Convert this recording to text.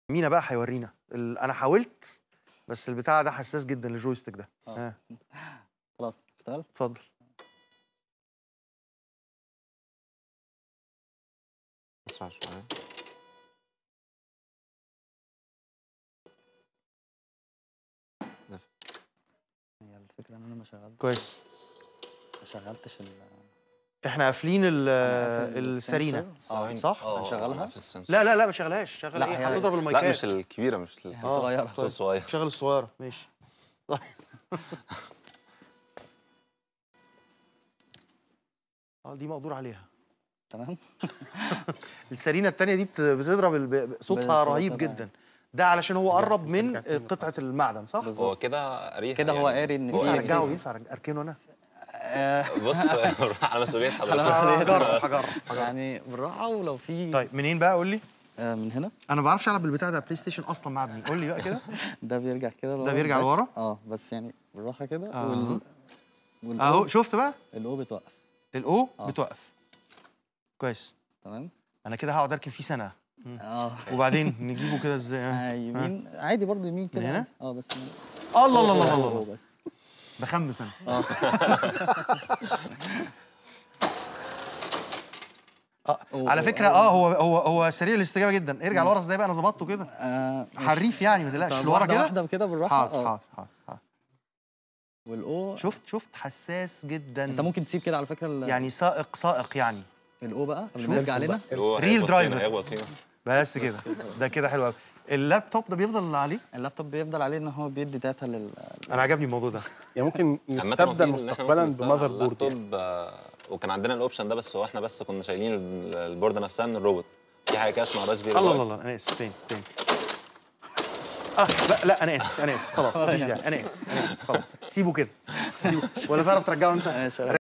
مينا بقى هيورينا ال- انا حاولت بس البتاع ده حساس جدا للجويستيك ده آه. ها خلاص اشتغل اتفضل اسرع شويه هي الفكره ان انا ما شغلت كويس ما شغلتش ال احنا قافلين ال- أنا قافل السرينه السنسور. اه صح؟ اه هنشغلها؟ في السنسور. لا لا لا ما شغلهاش شغل لا، ايه هي- هتضرب لا المايكات مش الكبيره مش ال- يعني آه، صغيره طيب. صوت صغير شغل الصغيره ماشي طيب اه دي مقدور عليها تمام السرينه التانية دي بت- بتضرب الب- صوتها بتضرب رهيب صوتها. جدا ده علشان هو قرب من ترجع تاني. قطعه المعدن صح؟ بالظبط. هو كده قريها كده هو يعني. قاري إن هو في- ينفع قاري. ارجعه ينفع أرج- اركنه انا؟ آه، بص على مسؤوليه حضرتك على مسؤولية هجرب بس. هجرب هجرب يعني بالراحه ولو في طيب منين بقى قول لي؟ آه من هنا انا ما بعرفش العب بالبتاع ده بلاي ستيشن اصلا مع ابني قول لي بقى كده ده بيرجع كده ده بيرجع باك. لورا؟ اه بس يعني بالراحه كده آه. وال والأو- اهو شفت بقى الاو بتوقف الاو آه. بتوقف كويس تمام انا كده هقعد اركن فيه سنه اه وبعدين نجيبه كده ازاي آه، يمين عادي برضو يمين كده من هنا؟ عادي. اه بس يعني الله الله الله هو- الله هو الله بس بخمس انا اه اه هو- على هو- فكره اه هو هو هو سريع الاستجابه جدا ارجع لورا ازاي بقى انا ظبطته كده آه، ماشي. حريف يعني ما تقلقش طب لورا واحدة كده واحده كده بالراحه حاضر اه حاضر حاضر حاضر والاو شفت شفت حساس جدا انت ممكن تسيب كده على فكره ال- يعني سائق سائق يعني الاو بقى قبل شوف ما يرجع علينا هو ريل هيخبط درايفر. فينا، هيخبط فينا. بس كده ده كده حلو قوي اللابتوب ده بيفضل عليه اللابتوب بيفضل عليه ان هو بيدي داتا لل انا عجبني الموضوع ده يعني ممكن عامة يستبدل المفروض إن إحنا مستقبلا ممكن نستغنى عن بمذر بورد يعني. اللابتوب، آه، وكان عندنا الاوبشن ده بس هو احنا بس كنا شايلين ال- البورده نفسها من الروبوت في حاجه كده اسمها راسبيري الله باي. الله الله انا اسف تاني تاني اه لا لا انا اسف انا اسف خلاص مفيش داعي انا اسف انا اسف خلاص سيبه كده سيبه ولا تعرف ترجعه انت ماشي. رجع